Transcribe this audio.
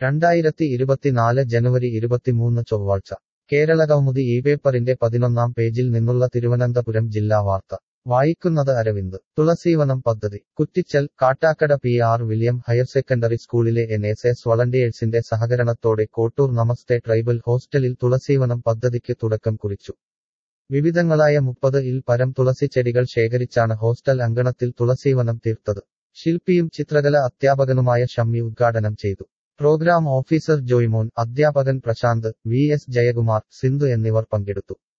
രണ്ടായിരത്തി ഇരുപത്തിനാല് ജനുവരി ഇരുപത്തിമൂന്ന് ചൊവ്വാഴ്ച കേരളകൗമുദി ഈ പേപ്പറിന്റെ പതിനൊന്നാം പേജിൽ നിന്നുള്ള തിരുവനന്തപുരം ജില്ലാ വാർത്ത വായിക്കുന്നത് അരവിന്ദ് തുളസീവനം പദ്ധതി Kuttichal Kattakada P R William higher secondary സ്കൂളിലെ എൻ എസ് എസ് വളണ്ടിയേഴ്സിന്റെ സഹകരണത്തോടെ കോട്ടൂർ നമസ്തേ ട്രൈബൽ ഹോസ്റ്റലിൽ തുളസീവനം പദ്ധതിക്ക് തുടക്കം കുറിച്ചു വിവിധങ്ങളായ മുപ്പത് ഇൽ പരം തുളസിച്ചെടികൾ ശേഖരിച്ചാണ് ഹോസ്റ്റൽ അങ്കണത്തിൽ തുളസീവനം തീർത്തത് ശില്പിയും ചിത്രകല അധ്യാപകനുമായ ഷമ്മി ഉദ്ഘാടനം ചെയ്തു പ്രോഗ്രാം ഓഫീസർ ജോയ്മോൻ അധ്യാപകൻ പ്രശാന്ത് വി എസ് ജയകുമാർ സിന്ധു എന്നിവർ പങ്കെടുത്തു